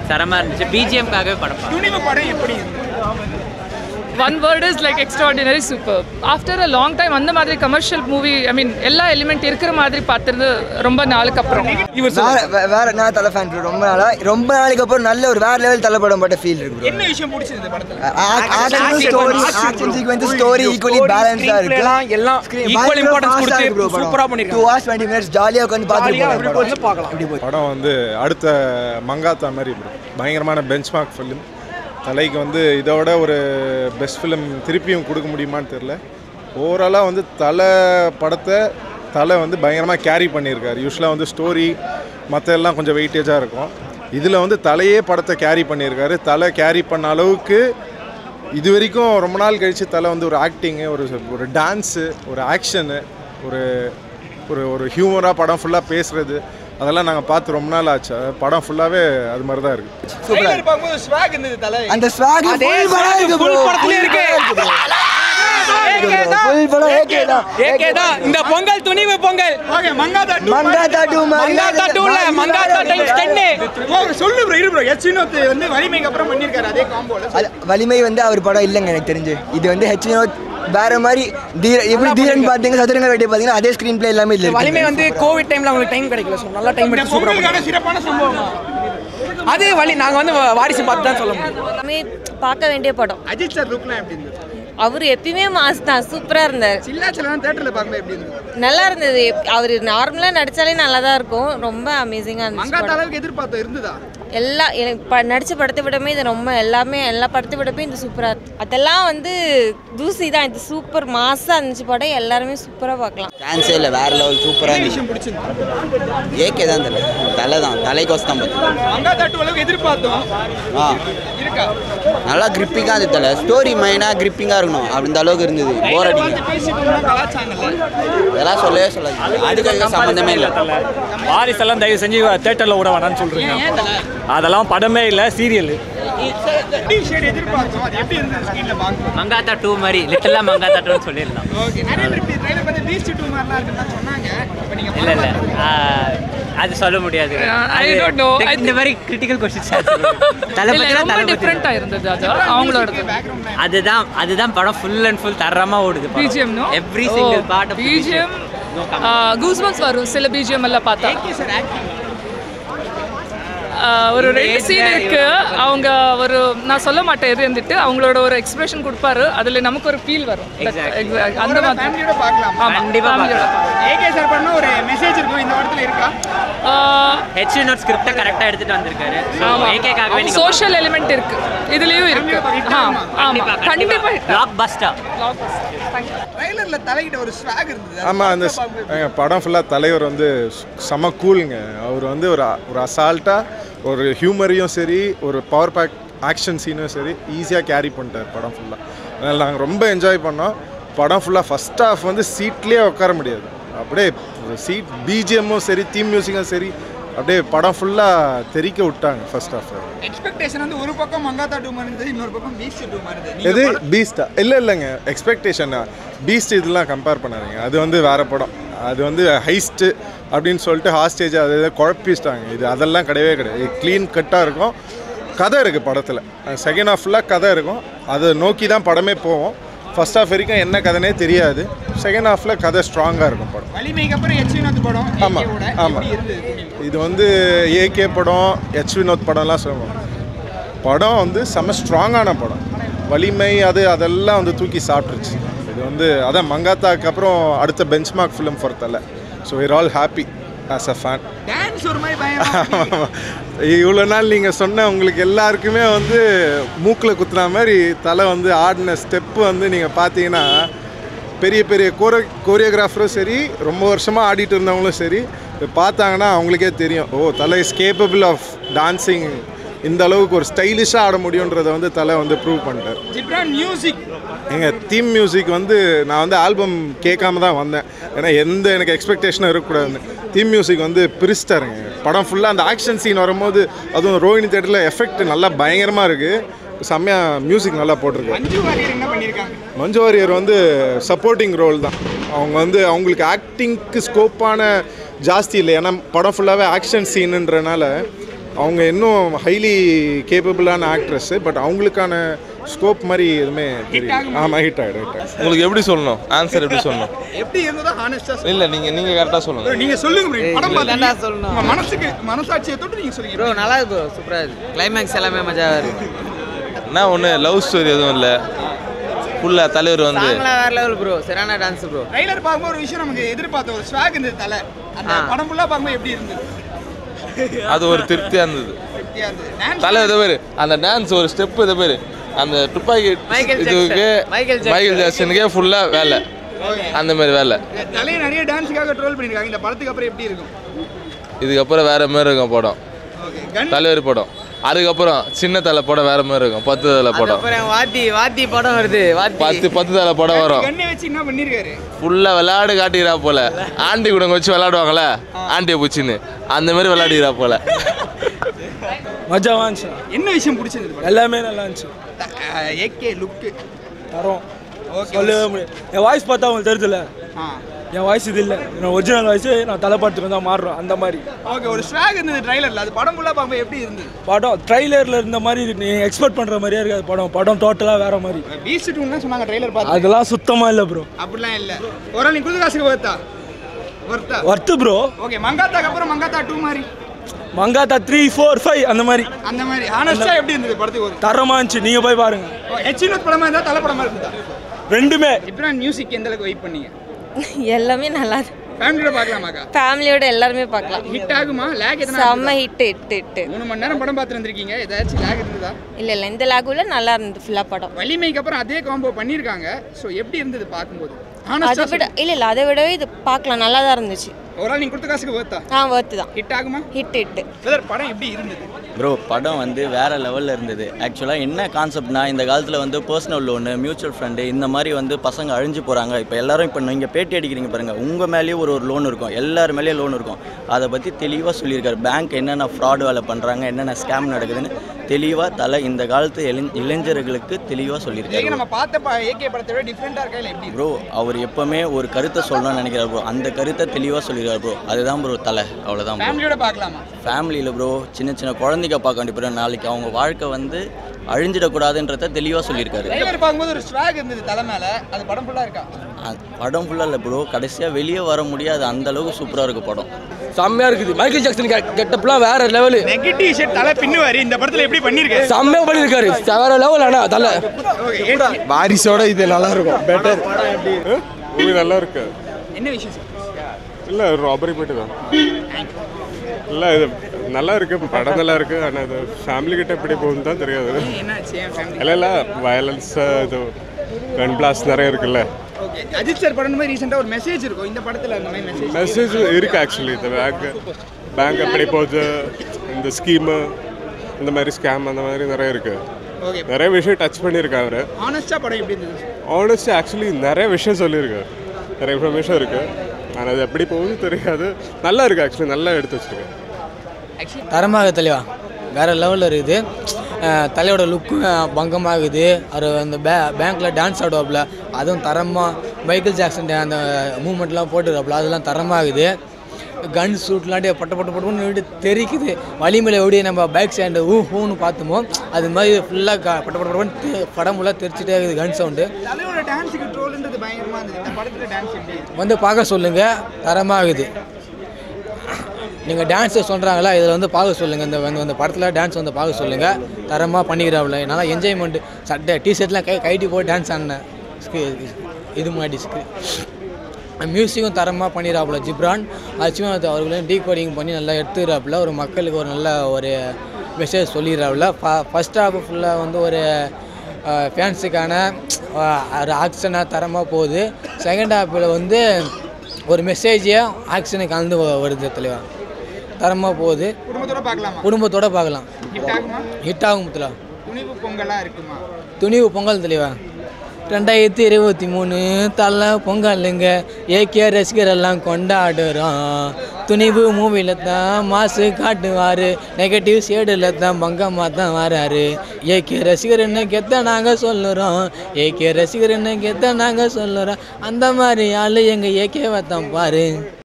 தரமாக இருந்துச்சு பிஜிஎம்காகவே படம் பார்த்தேன். துணிவு படம் எப்படி இருந்தது one word is like extraordinary super after a long time அந்த மாதிரி கமர்ஷியல் மூவி ஐ மீன் எல்லா எலிமெண்ட் இருக்கிற மாதிரி பார்த்துருந்து ரொம்ப நாளுக்கு அப்புறம் வேற வே- வேற நான் தலை ஃபேன் ரொம்ப நாளா ரொம்ப நாளைக்கு அப்புறம் நல்ல ஒரு வேற லெவல் தலை படம் பட்ட ஃபீல் இருக்கு என்ன விஷயம் பிடிச்சது படத்துல story action sequence story equally பேலன்ஸா இருக்கு எல்லாம் ஈக்குவல் இம்பார்ட்டன்ஸ் கொடுத்து சூப்பரா பண்ணிருக்காங்க டூ ஹவர்ஸ் டுவெண்ட்டி மினிட்ஸ் ஜாலியாக உட்காந்து ஜாலியா பார்த்துட்டு அப்படி வந்து பார்க்கலாம் இப்படி போய் படம் வந்து அடுத்த மங்காத்தா மாதிரி bro. பயங்கரமான பெஞ்ச்மார்க் ஃபிலிம் தலைக்கு வந்து இதோட ஒரு பெஸ்ட் ஃபிலிம் திருப்பியும் கொடுக்க முடியுமான்னு தெரில ஓவராலாக வந்து தலை படத்தை தலை வந்து பயங்கரமாக கேரி பண்ணியிருக்காரு யூஸ்வலாக வந்து ஸ்டோரி மற்ற எல்லாம் கொஞ்சம் வெயிட்டேஜாக இருக்கும் இதில் வந்து தலையே படத்தை கேரி பண்ணியிருக்காரு தலை கேரி பண்ண அளவுக்கு இது வரைக்கும் ரொம்ப நாள் கழித்து தலை வந்து ஒரு ஆக்டிங்கு ஒரு ஒரு டான்ஸு ஒரு ஆக்ஷனு ஒரு ஒரு ஒரு ஹியூமராக படம் ஃபுல்லாக பேசுகிறது அதெல்லாம் நாங்கள் பார்த்து ரொம்ப நாள் ஆச்சு படம் ஃபுல்லாகவே அது மாதிரி தான் இருக்குது ட்ரெய்லர் பார்க்கும்போது ஸ்வாக் இருந்தது தலை அந்த ஸ்வாக் அதே ஃபுல் படம் இருக்கு full படத்துலயே இருக்கு. ஃபுல் படம் ஏகே தான் ஏகே தான் இந்த Pongal Thunivu Pongal okay Mankatha two Mankatha two Mankatha டூல மங்காத்தா டைம்ஸ் டென்னு சொல்லு ப்ரோ இரு ப்ரோ எச் வினோத் வந்து வலிமைக்கு அப்புறம் பண்ணியிருக்காரு அதே காம்போல அது வலிமை வந்து அவர் படம் இல்லைங்க எனக்கு தெரிஞ்சு இது வந்து ஹெச் வினோத் வேற மாதிரி தீர எப்படி தீரன் பார்த்தீங்க சதுரங்க வேட்டை பார்த்தீங்கன்னா அதே ஸ்க்ரீன் பிளே எல்லாமே இல்லை வலிமை வந்து கோவிட் டைம்ல அவங்களுக்கு டைம் கிடைக்கல ஸோ நல்லா டைம் இந்த எடுத்து சூப்பரா பொங்கலுக்கான சிறப்பான சம்பவம் அது வழி நாங்க வந்து வாரிசு பார்த்து தான் சொல்ல முடியும் எல்லாமே பார்க்க வேண்டிய படம் அஜித் சார் லுக்லாம் எப்படி இருந்தது அவர் எப்பயுமே மாஸ் தான் சூப்பராக இருந்தார் சில்லாச்சலாம் தேட்டர்ல பார்க்கும்போது எப்படி இருந்தது நல்லா இருந்தது அவர் நார்மலாக நடித்தாலே நல்லா தான் இருக்கும் ரொம்ப அமேசிங்காக இருந்துச்சு மங்காத்தா படம். அளவுக்கு எதிர்பார்த்தோம் இருந்ததா எல்லா எனக்கு ப நடித்த படத்தை விடமே இது ரொம்ப எல்லாமே எல்லா படத்தை விடமே இது சூப்பராக அதெல்லாம் வந்து தூசி தான் இது சூப்பர் மாசாக இருந்துச்சு படம் எல்லாருமே சூப்பராக பார்க்கலாம் டான்ஸே இல்லை வேற லெவல் சூப்பராக இருந்துச்சு விஷயம் பிடிச்சிருந்தது ஏகே தான் தலை தலை தான் தலைக்கோசம் தான் பார்த்து மங்காத்தா டூ அளவுக்கு எதிர்பார்த்தோம் ஆ இருக்கா நல்லா கிரிப்பிங்காக இருந்துச்சு தலை ஸ்டோரி மைனாக கிரிப்பிங்காக இருக்கணும் அப்படி இந்த அளவுக்கு இருந்தது போர் அடிக்கல பார்த்து பேசிட்டு கலாச்சாங்கல்ல இதெல்லாம் சொல்லவே சொல்லாது அதுக்கு அதுக்கு சம்மந்தமே இல்லை வாரிசெல்லாம் தயவு செஞ்சு தேட்டரில் விட வேணாம்னு சொல்கிறீங்க அதெல்லாம் படமே இல்லை சீரியல் டி ஷேட் எதிர்பார்த்தோம் அது எப்படி இருந்தது ஸ்க்ரீன்ல பார்க்க மங்காத்தா டூ மாதிரி லிட்டலாக மங்காத்தா டூன்னு சொல்லிடலாம் ஓகே நிறைய பேர் இப்படி ட்ரைலர் பார்த்து பீஸ்ட் டூ மாதிரிலாம் இருக்குன்னு சொன்னாங்க இப்போ நீங்க இல்லை இல்லை அது சொல்ல முடியாது I அது don't know. I இந்த மாதிரி கிரிட்டிக்கல் கொஸ்டின்ஸ் தலை இல்லை பற்றினா ரொம்ப தலை பற்றி டிஃப்ரெண்ட்டாக இருந்தது அது அவங்களோடது அதுதான் அதுதான் படம் ஃபுல் அண்ட் ஃபுல் தரமா ஓடுது BGM no every single part BGM goosebumps வரும் சில பிஜிஎம் எல்லாம் பார்த்தா சார் ஆக்டிங் ஆஹ் ஒரு ரெண்டு சீன் இருக்கு அவங்க ஒரு நான் சொல்ல மாட்டேன் எது இருந்துட்டு அவங்களோட ஒரு எக்ஸ்பிரஷன் கொடுப்பாரு அதுல நமக்கு ஒரு ஃபீல் வரும் Exactly. Exact- அந்த மாதிரி ஃபேமிலியோட பார்க்கலாம் ஆமா, கண்டிப்பா family யோட ஏகே சார் பண்ண ஒரு மெசேஜ் இருக்கும் இந்த படத்துல இருக்கா ஆஹ் ஹெச் நோட் ஸ்கிரிப்டை கரெக்டாக எடுத்துட்டு வந்திருக்காரு ஏகேக்காகவே நீங்கள் சோஷியல் எலிமெண்ட் இருக்கு இதுலயும் இருக்கு ஆ, ஆமா கண்டிப்பா பிளாக் பஸ்டா ட்ரைலர்ல தலைகிட்ட ஒரு ஸ்வாக் இருந்தது ஆமாம் அந்த ஸ்- ஏங்க, படம் ஃபுல்லாக தலைவர் வந்து ஸ்- செம கூலுங்க அவர் வந்து ஒரு அ- ஒரு அசால்ட்டாக ஒரு ஹியூமரையும் சரி ஒரு பவர் பேக் ஆக்ஷன் சீனும் சரி ஈஸியாக கேரி பண்ணிட்டார் படம் ஃபுல்லாக அதனால் நாங்கள் ரொம்ப என்ஜாய் பண்ணோம் படம் ஃபுல்லாக ஃபஸ்ட் ஹாஃப் வந்து சீட்லேயே உட்கார முடியாது அப்படியே சீட் பிஜிஎம்மும் சரி தீம் மியூசிக்கும் சரி அப்படியே படம் ஃபுல்லாக தெறிக்க விட்டாங்க ஃபர்ஸ்ட் ஹாஃப் எக்ஸ்பெக்டேஷன் வந்து ஒரு பக்கம் மங்காத்தா டூ மாதிரி இருந்தது இன்னொரு பக்கம் பீஸ்ட் டூ மாதிரி இருந்தது எது நீங்க படம் பீஸ்டா இல்லை இல்லைங்க எக்ஸ்பெக்டேஷனா பீஸ்ட் இதெல்லாம் கம்பேர் பண்ணாதீங்க அது வந்து வேற படம் அது வந்து ஹைஸ்ட்டு அப்படின்னு சொல்லிட்டு ஹாஸ்டேஜ் அது இதை குழப்பிச்சிட்டாங்க இது அதெல்லாம் கிடையவே கிடையாது க்ளீன் கட்டாக இருக்கும் கதை இருக்குது படத்தில் செகண்ட் ஹாஃப் ஃபுல்லாக கதை இருக்கும் அதை நோக்கி தான் படமே போவோம் ஃபர்ஸ்ட் ஹாஃப் வரைக்கும் என்ன கதைனே தெரியாது செகண்ட் ஹாஃபில் கதை ஸ்ட்ராங்காக இருக்கும் படம் வலிமைக்கு அப்புறம் எச் வினோத் படம் ஆமாம் AK வோட ஆமாம் எப்படி இருந்தது துணிவு? இது வந்து ஏகே படம் எச் வினோத் படம்லாம் சொல்லுவோம் படம் வந்து செம்ம ஸ்ட்ராங்கான படம் வலிமை அது அதெல்லாம் வந்து தூக்கி சாப்பிட்ருச்சு இது வந்து அதான் மங்காத்தாக்கு அப்புறம் அடுத்த benchmark film for Thala so we're all happy as a fan dance ஒரு மாதிரி பயமா இவ்வளோ நாள் நீங்கள் சொன்ன உங்களுக்கு எல்லாருக்குமே வந்து மூக்கில் குத்துன மாதிரி தலை வந்து ஆடின ஸ்டெப்பு வந்து நீங்கள் பார்த்தீங்கன்னா பெரிய பெரிய கோரோ கோரியோகிராஃபரும் சரி ரொம்ப வருஷமாக ஆடிட்டு இருந்தவங்களும் சரி இது பார்த்தாங்கன்னா அவங்களுக்கே தெரியும் ஓ தலை இஸ் கேப்பபிள் ஆஃப் டான்சிங் இந்த அளவுக்கு ஒரு ஸ்டைலிஷாக ஆட முடியுன்றதை வந்து தலை வந்து ப்ரூவ் பண்ணிட்டார் ஜிப்ரான் மியூசிக் எங்கள் தீம் மியூசிக் வந்து நான் வந்து ஆல்பம் கேட்காம தான் வந்தேன் ஏன்னா எந்த எனக்கு எக்ஸ்பெக்டேஷனும் இருக்கக்கூடாதுன்னு தீம் மியூசிக் வந்து பிரிச்சிட்டாருங்க படம் ஃபுல்லாக அந்த ஆக்ஷன் சீன் வரும்போது அதுவும் ரோஹிணி தேட்டரில் எஃபெக்ட் நல்லா பயங்கரமாக இருக்குது செம்மையாக மியூசிக் நல்லா போட்டிருக்கு மஞ்சு வாரியர் என்ன பண்ணியிருக்காங்க மஞ்சு வாரியர் வந்து சப்போர்ட்டிங் ரோல் தான் அவங்க வந்து அவங்களுக்கு ஆக்டிங்க்கு ஸ்கோப்பான ஜாஸ்தி இல்லை ஏன்னா படம் ஃபுல்லாகவே ஆக்ஷன் சீனுன்றனால அவங்க இன்னும் ஹைலி கேப்பபிளான ஆக்ட்ரஸ்ஸு பட் அவங்களுக்கான ஸ்கோப் மாதிரி எதுவுமே தெரியல ஆமாம் ஹிட் ஆகிடும் ஹிட் ஆகிடும் உங்களுக்கு எப்படி சொல்லணும் ஆன்சர் எப்படி சொல்லணும் எப்படி இருந்ததோ ஹானஸ்டா இல்லை நீங்கள் நீங்கள் கரெக்டாக சொல்லுங்கள் நீங்க சொல்லுங்க bro. படம் நீங்க தான்டா பார்த்து சொல்லணும். உங்க மனசுக்கு மனசாட்சியை தொட்டு நீங்க சொல்லுங்க ப்ரோ நல்லா இருக்கு ப்ரோ சூப்பராக இருக்கு கிளைமேக்ஸ் எல்லாமே மஜாவாக இருக்கு என்ன ஒன்று லவ் ஸ்டோரி எதுவும் இல்லை ஃபுல்லாக தலைவர் வந்து சாங்லாம் வேற லெவல் ப்ரோ சரியான டான்ஸ் ப்ரோ ட்ரைலர் பார்க்கும்போது ஒரு விஷயம் நமக்கு எதிர்பார்த்த ஒரு ஸ்வாக் இருந்தது தலை அந்த ஆ. படம் ஃபுல்லா பார்க்கும்போது எப்படி இருந்தது அது ஒரு திருப்தியாக இருந்தது திருப்தியா இருந்தது Dance தலை இதை பேர் அந்த டான்ஸ் ஒரு ஸ்டெப் இதை பேர் அந்த துப்பாக்கி மைக்கேல் இதுக்கு ஜாக்சன். Michael Jackson. மைக்கேல் ஜாக்சனுக்கே ஃபுல்லாக வேலை அந்த மாதிரி வேலை தலையை நிறைய டான்ஸுக்காக ட்ரோல் பண்ணிருக்காங்க இந்த படத்துக்கு அப்புறம் எப்படி இருக்கும் இதுக்கப்புறம் வேற மாதிரி இருக்கும் படம் ஓகே கன் தலைவர் படம் அதுக்கப்புறம் சின்ன தலை படம் வேற மாதிரி இருக்கும் பத்து தலை படம் அப்புறம் வாத்தி வாத்தி படம் வருது வாத்தி பத்து பத்து தலை படம் வரும் கண்ணை வச்சு என்ன பண்ணிருக்காரு ஃபுல்லா விளையாடு காட்டிக்கிறா போல ஆண்டி கூட வச்சு விளையாடுவாங்கல்ல ஆண்டியை பூச்சின்னு அந்த மாதிரி விளையாடிக்கிறா போல மஜாவாக இருந்துச்சு என்ன விஷயம் பிடிச்சிருந்தது எல்லாமே நல்லா இருந்துச்சு ஏகே லுக்கு தரோம் ஓகே சொல்லவே முடியாது என் வாய்ஸ் பார்த்தா உங்களுக்கு தெரியுதுல்ல ஆ என் வாய்ஸ் இது இல்லை என் ஒரிஜினல் வாய்ஸ் நான் தலைப்பாட்டுக்கு தான் மாறுறோம் அந்த மாதிரி ஓகே ஒரு ஸ்வாக் இருந்தது ட்ரைலர்ல அது படம் ஃபுல்லா பார்க்கும்போது எப்படி இருந்தது படம் ட்ரைலரில் இருந்த மாதிரி நீ எக்ஸ்பெக்ட் பண்ணுற மாதிரியே இருக்காது படம் படம் டோட்டலாக வேற மாதிரி பீஸ்ட் டூன்னு சொன்னாங்க ட்ரைலர் பார்த்து அதெல்லாம் சுத்தமாக இல்லை ப்ரோ அப்படிலாம் இல்ல ஒரு ஆள் நீ குது காசுக்கு ஒர்த்தா ஒர்த்தா ஒர்த்து ப்ரோ ஓகே மங்காத்தாக்கு அப்புறம் மங்காத்தா டூ மாதிரி மங்காத்தா த்ரீ ஃபோர் ஃபைவ் அந்த மாதிரி அந்த மாதிரி ஆனஸ்டா எப்படி இருந்தது படத்துக்கு ஒரு தரமாக இருந்துச்சு நீங்கள் போய் பாருங்க ஹெச்இனோத் படமா இருந்தா தலை படமா இருந்தா ரெண்டுமே இப்போ மியூசிக் எந்த அளவுக்கு வெயிட் பண்ணீங்க எல்லாமே நல்லா இருக்கு ஃபேமிலியோட பார்க்கலாமாக்கா ஃபேமிலியோட எல்லாருமே பார்க்கலாம் ஹிட் ஆகுமா லேக் எத்தனை செம்ம ஹிட் ஹிட் ஹிட் மூணு மணி நேரம் படம் பார்த்து வந்திருக்கீங்க ஏதாச்சும் லேக் இருந்ததா இல்லை இல்லை இந்த லாகுல நல்லா இருந்தது ஃபுல்லாக படம் வலிமைக்கு அப்புறம் அதே காம்போ பண்ணியிருக்காங்க ஸோ எப்படி இருந்தது பார்க்கும்போது அதை ஆனஸ்டா விட இல்லை இல்லை அதை விடவே இது பார்க்கலாம் நல்லா தான் இருந்துச்சு ஒரு ஆள் நீங்க கொடுத்த காசுக்கு ஒர்த்தா ஆ ஒர்த்து தான் ஹிட் ஆகுமா ஹிட் ஹிட் பிரதர் படம் எப்படி இருந்தது ப்ரோ படம் வந்து வேற லெவலில் இருந்தது ஆக்சுவலாக என்ன கான்செப்ட்னா இந்த காலத்தில் வந்து பர்சனல் லோனு மியூச்சுவல் ஃபண்டு இந்த மாதிரி வந்து பசங்க அழிஞ்சு போகிறாங்க இப்போ எல்லாரும் இப்போ நீங்கள் பேட்டி அடிக்கிறீங்க பாருங்கள் உங்கள் மேலேயும் ஒரு ஒரு லோன் இருக்கும் எல்லார் மேலேயும் லோன் இருக்கும் அதை பற்றி தெளிவாக சொல்லியிருக்காரு பேங்க் என்னென்ன ஃப்ராட் வேலை பண்ணுறாங்க என்னென்ன ஸ்கேம் நடக்குதுன்னு தெளிவாக தலை இந்த காலத்து இளைஞ இளைஞர்களுக்கு தெளிவாக ஏங்க சொல்லியிருக்காரு நம்ம பார்த்த ஏகே படத்தை விட டிஃப்ரெண்டா இருக்கா இல்லை எப்படி ப்ரோ அவர் எப்போவுமே ஒரு கருத்தை சொல்லணும்னு நினைக்கிறார் ப்ரோ அந்த கருத்தை தெளிவாக சொல்லியிருக்காரு ப்ரோ அதுதான் ப்ரோ தலை அவ்வளோதான் ப்ரோ ஃபேமிலியோட பார்க்கலாமா ஃபேமிலியில் ப்ரோ சின்ன சின்ன குழந்தைங்க பார்க்க வேண்டிய ப்ரோ நாளைக்கு அவங்க வாழ்க்கை வந்து அழிஞ்சிடக்கூடாதுன்றத தெளிவாக சொல்லியிருக்காரு ட்ரைலர் பார்க்கும்போது ஒரு ஸ்வாக் இருந்தது தலை மேல அது படம் ஃபுல்லா இருக்கா அ- படம் ஃபுல்லாக இல்லை ப்ரோ கடைசியாக வெளியே வர முடியாது அந்த அளவுக்கு சூப்பராக இருக்கு படம் செம்மையாக இருக்குது மைக்கேல் ஜாக்சன் கெட்டப்லாம் வேற லெவலு நெகட்டிவ் ஷர்ட் தலை பின்னுவாரு இந்த படத்துல எப்படி பண்ணிருக்காரு செம்மையாக பண்ணியிருக்காரு வேற லெவல் ஆனால் தலை வாரிசோட இது நல்லா இருக்கும் பெட்டர் மூவி நல்லா இருக்கு என்ன விஷயம் சார் இல்லை ராபரி போயிட்டு தான் இல்லை இது நல்லா இருக்கு படம் நல்லா இருக்கு ஆனால் இது ஃபேமிலி கிட்ட எப்படி போகுதுன்னு தான் தெரியாது என்னாச்சு என் ஃபேமிலி இல்லை இல்லை வயலன்ஸ் இது கன் பிளாஸ்ட் நிறைய இருக்குல்ல ஓகே அஜித் சார் படம் மாதிரி ரீசெண்டாக ஒரு மெசேஜ் இருக்கும் இந்த படத்துல அந்த மாதிரி மெசேஜ் மெசேஜ் இருக்கு ஆக்சுவலி இந்த பேங்க் பேங்க் எப்படி போகுது இந்த ஸ்கீமு இந்த மாதிரி ஸ்கேம் அந்த மாதிரி நிறைய இருக்கு ஓகே நிறைய விஷயம் டச் பண்ணியிருக்காரு அவர் ஆனஸ்டா படம் எப்படி இருந்தது ஆனஸ்ட் ஆக்சுவலி நிறைய விஷயம் சொல்லியிருக்காரு நிறைய இன்ஃபர்மேஷன் இருக்கு ஆனால் அது எப்படி போகுதுன்னு தெரியாது நல்லா இருக்கு ஆக்சுவலி நல்லா எடுத்து வச்சிருக்கேன் தரமாக தெளிவா வேற லெவலில் இருக்குது அஹ் தலையோட லுக்கும் பங்கமாகுது அவர் அந்த பே பேங்க்கில் டான்ஸ் ஆடுவாப்புல அதுவும் தரமாக மைக்கேல் ஜாக்சன் டே- அந்த மூமெண்ட்லாம் போட்டுருவாப்புல அதெல்லாம் தரமாகுது கன் ஷூட்லாண்டி பட்ட பட்ட பட்டுன்னு விட்டு தெரிக்குது வலிமையில் எப்படி நம்ம பைக் ஸ்டாண்டு ஊ ஹூன்னு பார்த்தோமோ அது மாதிரி ஃபுல்லாக க பட்ட பட்ட பட்டன்னு தெ- படம் ஃபுல்லாக தெரிச்சுட்டே இருக்குது கன் சவுண்டு தலையோட டான்ஸுக்கு ட்ரோல்ன்றது பயங்கரமா இருந்தது இந்த படத்துல டான்ஸ் எப்படி வந்து பார்க்க சொல்லுங்கள் தரமாகுது நீங்கள் டான்ஸை சொல்கிறாங்களா இதில் வந்து பார்க்க சொல்லுங்கள் இந்த வந்து அந்த படத்தில் டான்ஸ் வந்து பார்க்க சொல்லுங்கள் தரமாக பண்ணிக்கிறாப்புல நல்லா என்ஜாய்மெண்ட் சட்டை டிஷர்ட்லாம் கை கைட்டி போட்டு டான்ஸ் ஆடினேன் ஸ்கி- இது மாதிரி மியூசிக்கும் தரமாக பண்ணிடுறாப்புல ஜிப்ரான் அச்சுவன் அவர்களையும் டீ கோடிங் பண்ணி நல்லா எடுத்துக்கிறாப்புல ஒரு மக்களுக்கு ஒரு நல்ல ஒரு மெசேஜ் சொல்லிடுறாப்புல ஃபஸ்ட் ஹாஃப் ஃபுல்லாக வந்து ஒரு ஃபேன்ஸுக்கான ஒரு ஆக்ஷனாக தரமாக போகுது செகண்ட் ஹாஃபில் வந்து ஒரு மெசேஜையும் ஆக்ஷனை கலந்து வ- வருது தலைவா தரமாக போகுது குடும்பத்தோட பார்க்கலாமா குடும்பத்தோட பார்க்கலாம் ஹிட் ஆகுமா ஹிட் ஆகும் முத்தலா துணிவு பொங்கலா இருக்குமா துணிவு பொங்கல் தெளிவா ரெண்டாயிரத்தி இருபத்தி மூணு தலை பொங்கலுங்க ஏகே ரசிகர் எல்லாம் கொண்டாடுறோம் துணிவு மூவியில் தான் மாசு காட்டுவார் நெகட்டிவ் ஷேடில் தான் பங்கமாக தான் வராரு ஏகே ரசிகர்னு கெத்த நாங்கள் சொல்லுறோம் ஏகே ரசிகர்னு கெத்த நாங்கள் சொல்லுறோம் அந்த மாதிரி ஆள் எங்கள் ஏகேவை தான் பாரு